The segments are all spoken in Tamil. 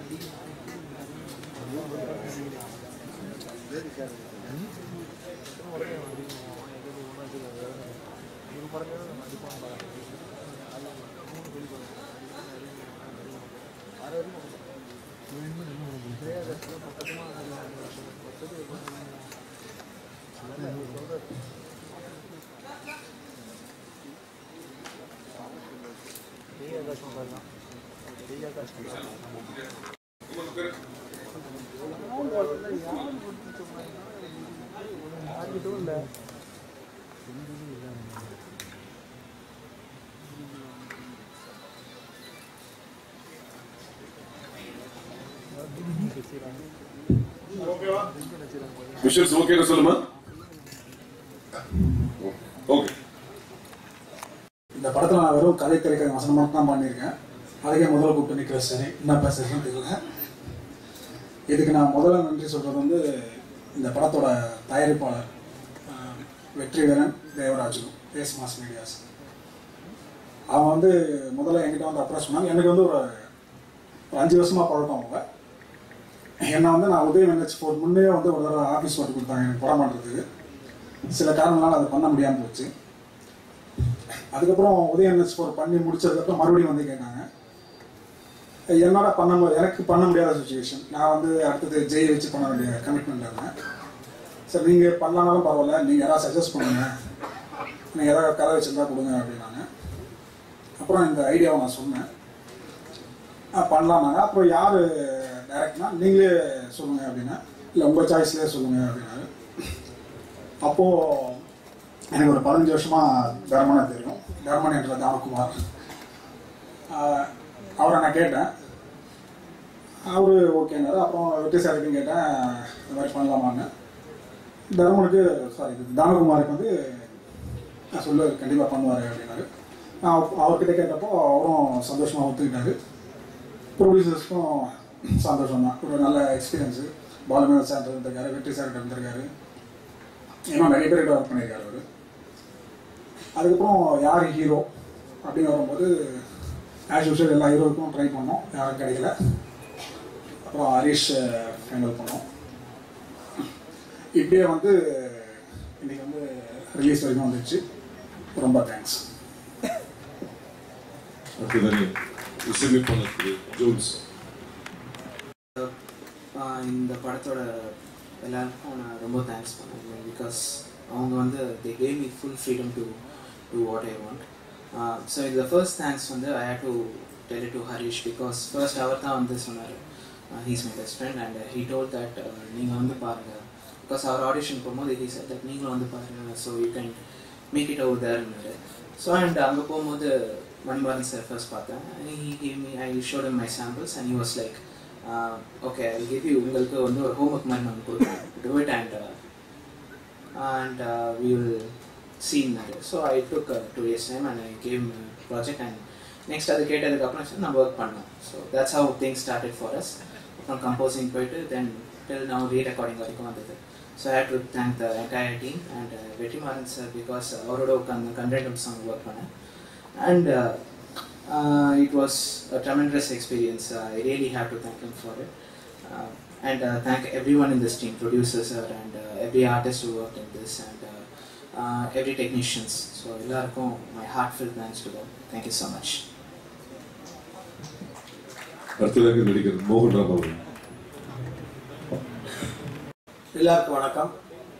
விஷுவல்ஸ் ஓகேன்னு சொல்லுமா ஓகே இந்த படத்தில் நான் வெறும் கதை திரைக்கதை வசனம் மட்டும் தான் பண்ணியிருக்கேன் அதுக்கே முதல்ல கூப்பிட்டு நிற்கிற சரி என்ன பேசுறதுன்னு தெரியல இதுக்கு நான் முதல்ல நன்றி சொல்கிறது வந்து இந்த படத்தோட தயாரிப்பாளர் அஹ், Vetrivelan Devaraju S mass medias அவன் வந்து முதல்ல என்கிட்ட வந்து அப்ரோச் பண்ணாங்க எனக்கு வந்து ஒரு ஒரு அஞ்சு வருஷமாக பழக்கம் அவங்க என்னை வந்து நான் உதயம் என்ஹெச் போர் முன்னே வந்து ஒரு தடவை ஆஃபீஸ் போட்டு கொடுத்தாங்க எனக்கு படம் பண்ணுறதுக்கு சில காரணங்களால் அதை பண்ண முடியாமல் போச்சு அதுக்கப்புறம் உதயம் ஸ்கோர் பண்ணி முடிச்சதுக்கப்புறம் மறுபடியும் வந்து கேட்டாங்க என்னால் பண்ண மு- எனக்கு பண்ண முடியாத சுச்சுவேஷன் நான் வந்து அடுத்தது ஜெய் வச்சு பண்ண வேண்டிய கமிட்மெண்ட் இருந்தேன் சரி நீங்கள் பண்ணலானாலும் பரவாயில்ல நீங்கள் யாராவது சஜஸ்ட் பண்ணுங்க நீங்கள் ஏதாவது கதை வச்சிருந்தா கொடுங்க அப்படின்னாங்க அப்புறம் இந்த ஐடியாவை நான் சொன்னேன் ஆ, பண்ணலாம்னாங்க அப்புறம் யார் டேரக்ட்னா நீங்களே சொல்லுங்க அப்படின்னா இல்லை உங்கள் சாய்ஸ்லேயே சொல்லுங்க அப்படின்னாரு அப்போது எனக்கு ஒரு பதினஞ்சு வருஷமா தர்மனை தெரியும் தர்மன் என்ற தாமகுமார் ஆஹ் அவரை நான் கேட்டேன் அவரு ஓகேனாரு அப்புறம் வெற்றி சார்கிட்டையும் கேட்டேன் இந்த மாதிரி பண்ணலாமான்னு தர்மனுக்கு சாரி தானகுமாருக்கு வந்து நான் சொல்லு கண்டிப்பாக பண்ணுவார் அப்படின்னாரு நான் அவ- அவர்கிட்ட கேட்டப்போ அவரும் சந்தோஷமாக ஒத்துக்கிட்டாரு ப்ரொடியூசர்ஸ்க்கும் சந்தோஷம் தான் ஒரு நல்ல எக்ஸ்பீரியன்ஸு பாலுமேல் சார் இருந்திருக்காரு வெற்றி சார் இருந்திருக்காரு இன்னும் நிறைய பேர்கிட்ட ஒர்க் பண்ணியிருக்காரு அவர் அதுக்கப்புறம் யார் ஹீரோ அப்படின்னு வரும்போது ஆஸ் யூஷுவல் எல்லா ஹீரோவுக்கும் ட்ரை பண்ணோம் யாரும் கிடைக்கல அப்புறம் ஹரிஷ் ஃபைனல் பண்ணோம் இப்படியே வந்து இன்னைக்கு வந்து ரிலீஸ் வரைக்கும் வந்துச்சு ரொம்ப தேங்க்ஸ் அடுத்ததாக இசையமைப்பாளர் ஜோன்ஸ் ஆஹ் இந்த படத்தோட எல்லாருக்கும் நான் ரொம்ப தேங்க்ஸ் பண்ணேன் பிகாஸ் அவங்க வந்து they gave me full freedom to do what I want so இந்த ஃபர்ஸ்ட் தேங்க்ஸ் வந்து I had to tell to Harish because first அவர் தான் வந்து சொன்னார் he's my best friend and he told that நீங்கள் வந்து பாருங்கள் பிகாஸ் அவர் ஆடிஷன் போகும்போது ஹீ said தட் நீங்களும் வந்து பாருங்கள் so you can make it over தேர்னாரு ஸோ அண்ட் அங்கே போகும்போது மண்பாரன் சார் ஃபர்ஸ்ட் பார்த்தேன் he gave me I shot my samples and he was like okay I give you உங்களுக்கு வந்து ஒரு ஹோம்ஒர்க் மாதிரி நான் கொடுக்குறேன் do it and and we will seen so I took two years time and I came project and next அது கேட்டதுக்கப்புறம் சரி நம்ம ஒர்க் பண்ணோம் so that's how things started for us அப்புறம் கம்போசிங் போயிட்டு then till now re recording வரைக்கும் வந்தது so I had to thank the entire team and Vetrimaaran sir because அவரோட உட்காந்து கண்டென்ட் சாங் ஒர்க் பண்ணேன் and uh, it was a tremendous experience. Uh, I really have to thank him for it. Uh, and uh, thank everyone in this team, producers sir, and uh, every artist who worked in this, and uh, uh, every technicians. So, எல்லாருக்கும் my heartfelt thanks to them. Thank you so much. அடுத்ததாக நடிகர் மோகன் ராம் அவர்கள் எல்லாருக்கும் வணக்கம்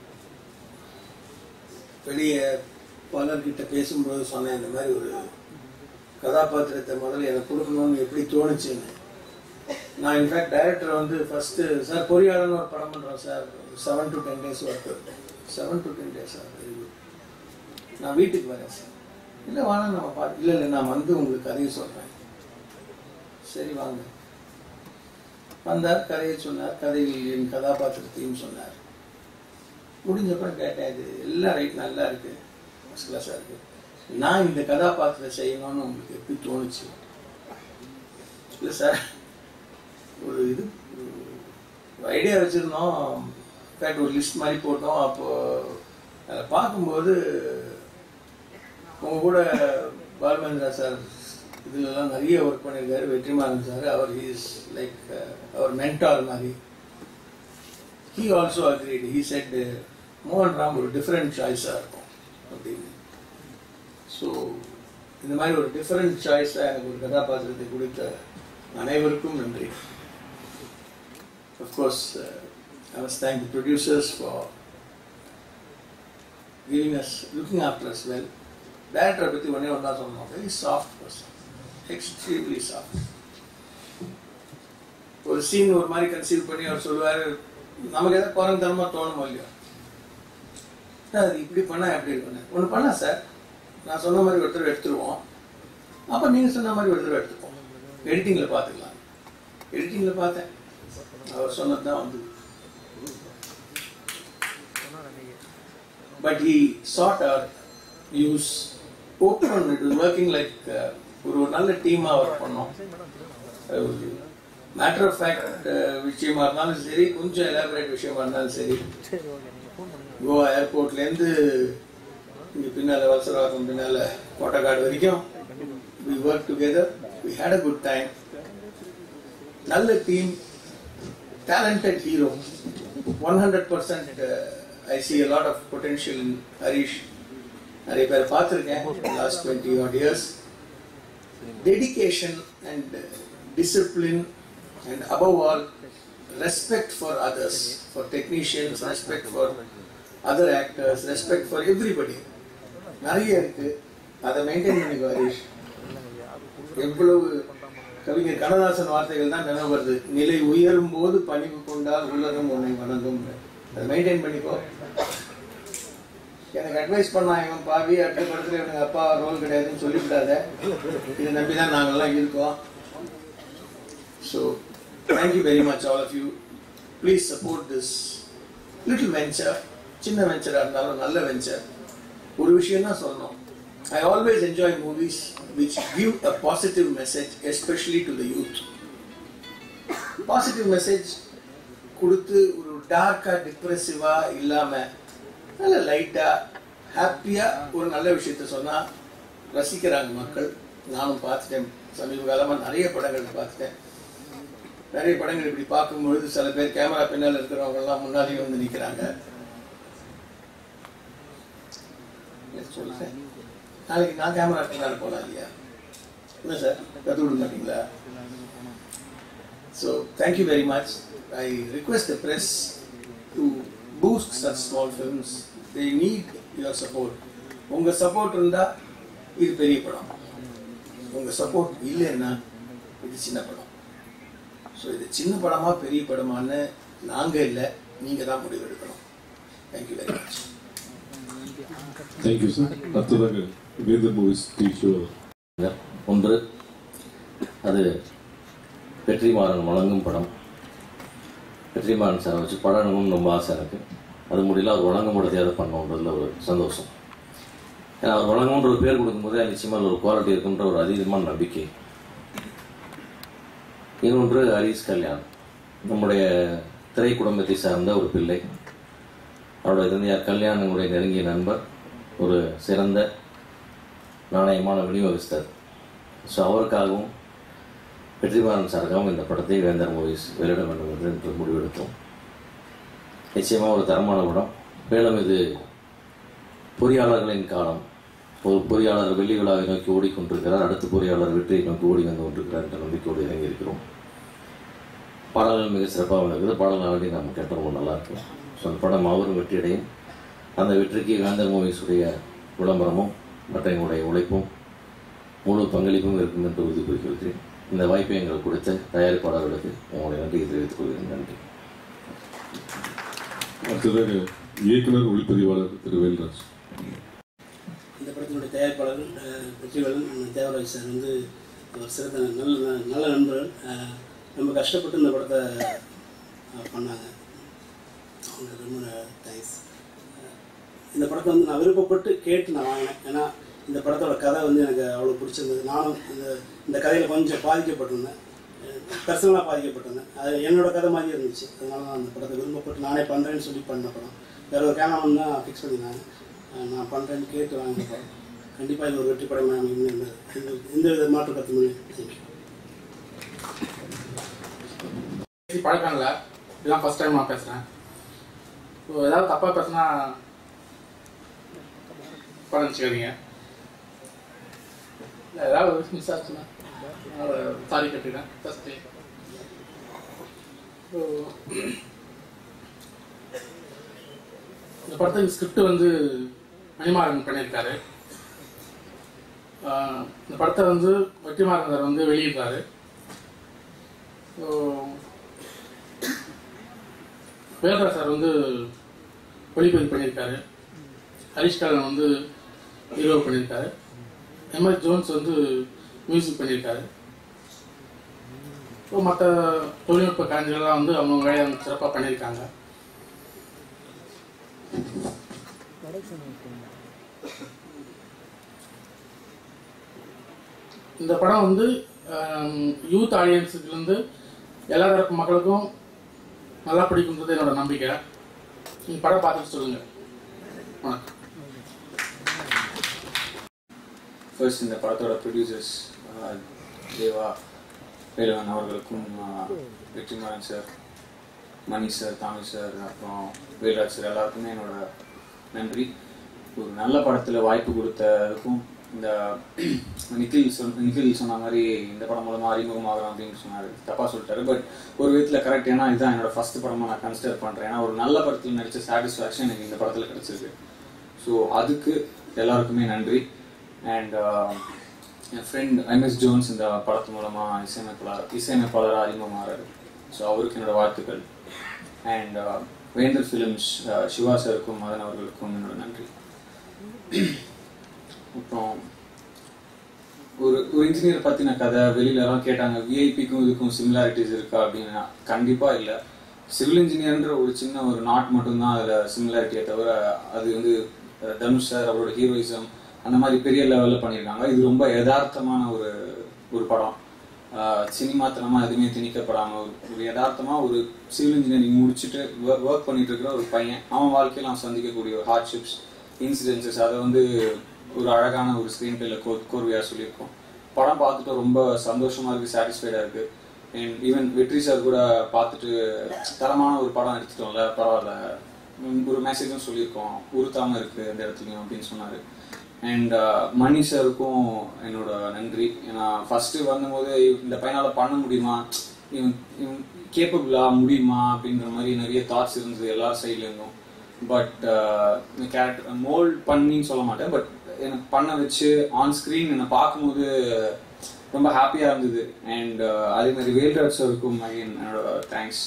வெளியே பலர்கிட்ட பேசும்போது சொன்னேன் இந்த மாதிரி ஒரு கதாபாத்திரத்தை முதல்ல எனக்கு கொடுக்கணும்னு எப்படி தோணுச்சுன்னு நான் இன்ஃபேக்ட் டைரக்டர் வந்து ஃபஸ்ட்டு சார் பொறியாளர்னு ஒரு படம் பண்ணுறோம் sir seven to ten days work seven to ten days sir very good நான் வீட்டுக்கு வரேன் சார் இல்லை வாங்க நம்ம பார்த்து இல்லை இல்லை நான் வந்து உங்களுக்கு கதையை சொல்கிறேன் சரி வாங்க வந்தார் கதையை சொன்னார் கதையில் என் கதாபாத்திரத்தையும் சொன்னார் முடிஞ்சப்பறம் கேட்டேன் இது எல்லாம் ரைட் நல்லா இருக்கு ஃபஸ்ட் கிளாஸாக இருக்கு நான் இந்த கதாபாத்திரம் செய்யணும்னு உங்களுக்கு எப்படி தோணுச்சு இல்லை சார் ஒரு இது ஒரு ஐடியா வச்சுருந்தோம் இன்ஃபேக்ட் ஒரு லிஸ்ட் மாதிரி போட்டோம் அப்போது அதை பார்க்கும்போது உங்கள் கூட பாலமேந்திரா சார் இதுலலாம் நிறைய ஒர்க் பண்ணியிருக்காரு வெற்றிமாறன் சார் அவர் இஸ் லைக் அவர் மென்டார் மாதிரி he also agreed he said மோகன் ராம் ஒரு டிஃப்ரெண்ட் சாய்ஸாக இருக்கும் அப்படின்னு ஸோ இந்த மாதிரி ஒரு டிஃப்ரெண்ட் சாய்ஸாக எனக்கு ஒரு கதாபாத்திரத்தை கொடுத்த அனைவருக்கும் நன்றி of course I must thank the producers for giving us, looking after us well. டேரக்டரை பற்றி ஒன்றே ஒன்றா சொல்லணும் very soft person extremely soft ஒரு சீன் ஒரு மாதிரி கன்சீவ் பண்ணி அவர் சொல்லுவார் நமக்கு எதாவது குரங்குத்தனமாக தோணுமோ இல்லையோ "சார், அது இப்படி பண்ணால் எப்படி இருக்கும் ஒன்று பண்ணா சார் நான் சொன்ன மாதிரி ஒருத்தர் எடுத்துருவோம் அப்போ நீங்கள் சொன்ன மாதிரி ஒருத்தர் எடுத்துப்போம் எடிட்டிங்கில் பார்த்துக்கலாம் எடிட்டிங்கில் பார்த்தேன் அவர் சொன்னது தான் வந்து but he sought our use open it was working like uh, ஒரு நல்ல டீமாக ஒர்க் பண்ணோம் மேட்டர் ஆஃப் ஃபேக்ட் விஷயமா இருந்தாலும் சரி கொஞ்சம் எலாபரேட் விஷயமா இருந்தாலும் சரி கோவா ஏர்போர்ட்லேருந்து இங்கே பின்னால் வலசரவாக்கம் பின்னால் கோட்டைக்காடு வரைக்கும் we work together we had a good time நல்ல team talented hero. 100% uh, I see a lot of potential in Harish. நிறைய பேர் பார்த்துருக்கேன் last twenty odd years dedication and discipline and above all respect for others for technicians respect for other actors respect for everybody நிறைய இருக்கு அதை மெயின்டைன் பண்ணிக்கோ ஹரிஷ் எவ்வளவு கவிஞர் கண்ணதாசன் வார்த்தைகள் தான் நினைவு வருது நிலை உயரும் போது பணிவு கொண்டால் உள்ளதும் உன்னை வணங்கும் அதை மெயின்டைன் பண்ணிக்கோ எனக்கு அட்வைஸ் பண்ணா இவன் பாவி அடுத்த படத்துல இவனுக்கு அப்பா ரோல் கிடையாதுன்னு சொல்லிவிடாத இதை நம்பி தான் நாங்கள்லாம் இருக்கோம் so thank you very much all of you please support this little venture சின்ன வெஞ்சராக இருந்தாலும் நல்ல வெஞ்சர் ஒரு விஷயம் தான் சொல்லணும் I always enjoy movies which give a positive message, especially to the youth. Positive message கொடுத்து ஒரு டார்க்காக டிப்ரெசிவாக இல்லாமல் நல்ல லைட்டாக ஹாப்பியாக ஒரு நல்ல விஷயத்த சொன்னால் ரசிக்கிறாங்க மக்கள் நானும் பார்த்துட்டேன் சமீப காலமாக நிறைய படங்கள் பார்த்துட்டேன் நிறைய படங்கள் இப்படி பார்க்கும்பொழுது சில பேர் கேமரா பின்னால் இருக்கிறவங்கெல்லாம் முன்னாடியே வந்து நிற்கிறாங்க சொல்லுறேன் நாளைக்கு நான் கேமரா பின்னால் போகலாம் இல்லையா என்ன சார் கற்றுக் கொடுக்க மாட்டீங்களா so thank you very much I request the press to boost such small films they need your support உங்கள் சப்போர்ட் இருந்தால் இது பெரிய படம் உங்கள் சப்போர்ட் இல்லைன்னா இது சின்ன படம் ஸோ இது சின்ன படமா பெரிய படமான்னு நாங்கள் இல்லை நீங்கள் தான் முடிவெடுக்கணும் thank you very much thank you sir அடுத்ததாக வேந்தர் மூவிஸ் டிவி ஷோ ஒன்று அது வெற்றிமாறன் வழங்கும் படம் வெற்றிமாறன் சாரை வச்சு படம் எடுக்கணும்னு ரொம்ப ஆசை எனக்கு அது முடியல அவர் வழங்க முடியாத பண்ணணுன்றதுல ஒரு சந்தோஷம் ஏன்னா அவர் வழங்கணுன்ற ஒரு பேர் கொடுக்கும்போதே நிச்சயமாக அதில் ஒரு குவாலிட்டி இருக்குன்ற ஒரு அதீதமான நம்பிக்கை இன்னொன்று ஹரிஸ் கல்யாண் நம்முடைய திரை குடும்பத்தை சார்ந்த ஒரு பிள்ளை அவருடைய தந்தையார் கல்யாண் நம்முடைய நெருங்கிய நண்பர் ஒரு சிறந்த நாணயமான விநியோகஸ்தர் ஸோ அவருக்காகவும் வெற்றிமாறன் சாருக்காகவும் இந்த படத்தை வேந்தர் மூவிஸ் வெளியிட வேண்டும் என்று இன்று முடிவெடுத்தோம் நிச்சயமாக ஒரு தரமான படம் மேலும் இது பொறியாளர்களின் காலம் ஒரு பொறியாளர் வெள்ளி விழாவை நோக்கி ஓடிக்கொண்டிருக்கிறார் அடுத்த பொறியாளர் வெற்றியை நோக்கி ஓடி வந்து கொண்டிருக்கிறார் என்ற நம்பிக்கையோடு இறங்கியிருக்கிறோம் பாடல்கள் மிக சிறப்பாக இருக்குது பாடல் ஆல்ரெடி நம்ம கேட்ட ரொம்ப நல்லா இருக்கும் ஸோ அந்த படம் மாபெரும் வெற்றியடையும் அந்த வெற்றிக்கு வேந்தர் மூவிஸுடைய விளம்பரமும் மற்ற எங்களுடைய உழைப்பும் முழு பங்களிப்பும் இருக்கும் என்று உறுதி கூறுகிறேன் இந்த வாய்ப்பை எங்களுக்கு கொடுத்த தயாரிப்பாளர்களுக்கு உங்களுடைய நன்றியை தெரிவித்துக் கொள்கிறேன் நன்றி அடுத்ததாக இயக்குனர் ஒளிப்பதிவாளர் திரு வேல்ராஜ் இந்த படத்தினுடைய தயாரிப்பாளர் அஹ், வெற்றிவேலன் அஹ், தேவராஜ் சார் வந்து ஒரு சிறந்த நல்ல நல்ல நண்பர்கள் அஹ், ரொம்ப கஷ்டப்பட்டு இந்த படத்தை அஹ், பண்ணாங்க அவங்களுக்கு ரொம்ப தேங்க்ஸ் இந்த படத்தை வந்து நான் விருப்பப்பட்டு கேட்டு நான் வாங்கினேன் ஏன்னா இந்த படத்தோட கதை வந்து எனக்கு அவ்வளோ பிடிச்சிருந்தது நானும் இந்த இந்த கதையில் கொஞ்சம் பாதிக்கப்பட்டிருந்தேன் பர்சனலாக பாதிக்கப்பட்டிருந்தேன் அது என்னோட கதை மாதிரி இருந்துச்சு அதனால நான் அந்த படத்தை விருப்பப்பட்டு நானே பண்ணுறேன்னு சொல்லி பண்ண படம் வேற ஒரு கேமராமன் தான் ஃபிக்ஸ் பண்ணியிருந்தாங்க அஹ் நான் பண்ணுறேன்னு கேட்டு வாங்கின படம் கண்டிப்பாக இது ஒரு வெற்றி படமாக அமையும் எந்த எந்த வித மாற்று கருத்தும் இல்லை தேங்க்யூ பேசி பழக்கம் இல்லை இதுதான் ஃபர்ஸ்ட் டைம் நான் பேசுகிறேன் ஸோ ஏதாவது தப்பாக பேசுனா படம் வச்சுக்காதீங்க இல்லை ஏதாவது ஒரு மிஸ் ஆச்சுன்னா சாரி கட்டிடுறேன் ஃபஸ்ட்டு ஸோ இந்த படத்துக்கு ஸ்கிரிப்ட் வந்து மணிமாறன் பண்ணியிருக்காரு ஆஹ் இந்த படத்தை வந்து வெற்றிமாறன் சார் வந்து வெளியிடுறாரு ஸோ வேல்ரா சார் வந்து ஒளிப்பதிவு பண்ணியிருக்காரு ஹரிஷ் கலன் வந்து ஹீரோ பண்ணியிருக்காரு எம்எஸ் ஜோன்ஸ் வந்து மியூசிக் பண்ணியிருக்காரு ஸோ மற்ற தொழில்நுட்ப கலைஞர்கள்லாம் வந்து அவங்க வேலையை வந்து சிறப்பாக பண்ணியிருக்காங்க இந்த படம் வந்து யூத் ஆடியன்ஸுக்குலேருந்து எல்லா தரப்பு மக்களுக்கும் நல்லா பிடிக்குன்றது என்னோட நம்பிக்கை நீங்கள் படம் பார்த்துட்டு சொல்லுங்கள் வணக்கம் ஃபர்ஸ்ட் இந்த படத்தோட ப்ரொடியூசர்ஸ் தேவா வேலவன் அவர்களுக்கும் ஆஹ், Vetrimaaran sir Mani sir Thami sir அப்புறம் வேல்ராஜ் சார் எல்லாருக்குமே என்னோட நன்றி ஒரு நல்ல படத்தில் வாய்ப்பு கொடுத்ததுக்கும் இந்த நிக்கில் சொல் நிக்கில் சொன்ன மாதிரி இந்த படம் மூலமாக அறிமுகமாகலாம் அப்படின்னு சொன்னார் தப்பாக சொல்லிட்டாரு பட் ஒரு விதத்தில் கரெக்ட் ஏன்னா இதுதான் என்னோட ஃபர்ஸ்ட் படமாக நான் கன்சிடர் பண்ணுறேன் ஏன்னா ஒரு நல்ல படத்தில் நடித்த சாட்டிஸ்ஃபேக்ஷன் எனக்கு இந்த படத்தில் கிடச்சிருக்கு ஸோ அதுக்கு எல்லாருக்குமே நன்றி அண்ட் என் ஃப்ரெண்ட் எம்எஸ் ஜோன்ஸ் இந்த படத்து மூலமாக இசையமைப்பாளர் இசையமைப்பாளராக அறிமுகமாகிறாரு ஸோ அவருக்கு என்னோட வாழ்த்துக்கள் அண்ட் வேந்தர் ஃபிலிம்ஸ் சிவா சாருக்கும் மதன் அவர்களுக்கும் என்னோட நன்றி அப்புறம் ஒரு ஒரு இன்ஜினியர் பற்றின கதை வெளியில எல்லாம் கேட்டாங்க விஐபிக்கும் இதுக்கும் சிமிலாரிட்டிஸ் இருக்கா அப்படின்னா கண்டிப்பாக இல்லை சிவில் இன்ஜினியர்ன்ற ஒரு சின்ன ஒரு நாட் மட்டும்தான் அதில் சிமிலாரிட்டியை தவிர அது வந்து அஹ், தனுஷ் சார் அவரோட ஹீரோயிசம் அந்த மாதிரி பெரிய லெவலில் பண்ணியிருக்காங்க இது ரொம்ப யதார்த்தமான ஒரு ஒரு படம் சினிமாத்தனமாக எதுவுமே திணிக்கப்படாமல் ஒரு ஒரு யதார்த்தமாக ஒரு சிவில் இன்ஜினியரிங் முடிச்சுட்டு ஒர்க் பண்ணிட்டு இருக்கிற ஒரு பையன் அவன் வாழ்க்கையில் அவன் சந்திக்கக்கூடிய ஒரு ஹார்ட்ஷிப்ஸ் இன்சிடென்சஸ் அதை வந்து ஒரு அழகான ஒரு ஸ்க்ரீன் பிளேல கோ கோர்வையாக சொல்லியிருக்கோம் படம் பார்த்துட்டு ரொம்ப சந்தோஷமா இருக்கு சாட்டிஸ்ஃபைடாக இருக்கு அண்ட் ஈவன் வெற்றி சார் கூட பார்த்துட்டு தரமான ஒரு படம் எடுத்துட்டோம்ல பரவாயில்ல உம், ஒரு மெசேஜும் சொல்லியிருக்கோம் உறுத்தாம இருக்கு அந்த இடத்துலையும் அப்படின்னு சொன்னாரு அண்ட் மணி சாருக்கும் என்னோட நன்றி ஏன்னா ஃபர்ஸ்ட் வந்தபோது இந்த பையனால பண்ண முடியுமா இவன் இவன் கேப்பபிளா முடியுமா அப்படின்ற மாதிரி நிறைய தாட்ஸ் இருந்தது எல்லார் சைட்ல இருந்தும் பட் இந்த கேரக்டர் மோல்ட் பண்ணின்னு சொல்ல மாட்டேன் பட் எனக்கு பண்ண வச்சு ஆன் ஸ்க்ரீன் என்னை பார்க்கும்போது ரொம்ப ஹாப்பியாக இருந்தது அண்ட் அதே மாதிரி வேல்ராஜ் சாருக்கும் அகைன் என்னோட தேங்க்ஸ்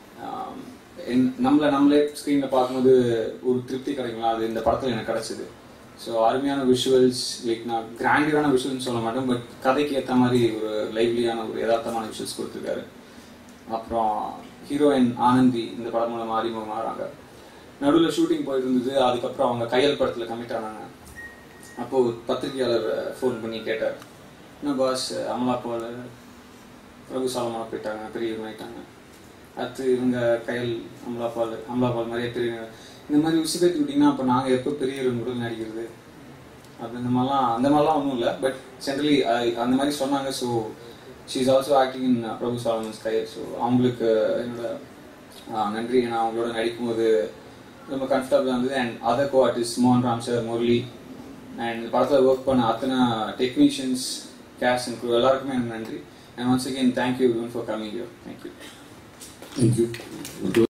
நம்மளை நம்மளே ஸ்க்ரீனில் பார்க்கும்போது ஒரு திருப்தி கிடைக்கலாம் அது இந்த படத்தில் எனக்கு கிடைச்சது ஸோ அருமையான விஷுவல்ஸ் லைக் நான் கிராண்டியரான விஷுவல்ஸ் சொல்ல மாட்டேன் பட் கதைக்கு ஏற்ற மாதிரி ஒரு லைவ்லியான ஒரு யதார்த்தமான விஷுவல்ஸ் கொடுத்துருக்காரு அப்புறம் ஹீரோயின் ஆனந்தி இந்த படம் மூலமாக அறிமுகமாகறாங்க நடுவில் ஷூட்டிங் போயிட்டு இருந்தது அதுக்கப்புறம் அவங்க கையல் படத்தில் கமிட் ஆனாங்க அப்போது பத்திரிகையாளர் ஃபோன் பண்ணி கேட்டார் என்ன பாஸ் அமலா போல் பிரபு சாலமான போயிட்டாங்க பெரியவங்க ஆயிட்டாங்க அடுத்து இவங்க கையல் அமலா பால் அமலா பால் நிறைய பெரிய இந்த மாதிரி உசிபேத்தி விட்டிங்கன்னா அப்போ நாங்கள் எப்போ பெரியவங்க கூட நடிக்கிறது அப்படி இந்த மாதிரிலாம் அந்த மாதிரிலாம் ஒன்றும் இல்லை பட் ஜென்ரலி அந்த மாதிரி சொன்னாங்க so she is also acting in Prabhu Solomon's Kayal so அவங்களுக்கு என்னோட ஆஹ், நன்றி நான் அவங்களோட நடிக்கும்போது ரொம்ப கம்ஃபர்டபுளாக இருந்தது அண்ட் அதர் கோ ஆர்டிஸ்ட் மோகன் ராம் சார் முரளி அண்ட் படத்தில் ஒர்க் பண்ண அத்தனை டெக்னீஷியன்ஸ் கேஷ் அண்ட் crew எல்லாருக்குமே எனக்கு நன்றி and once again thank you for coming you thank you thank you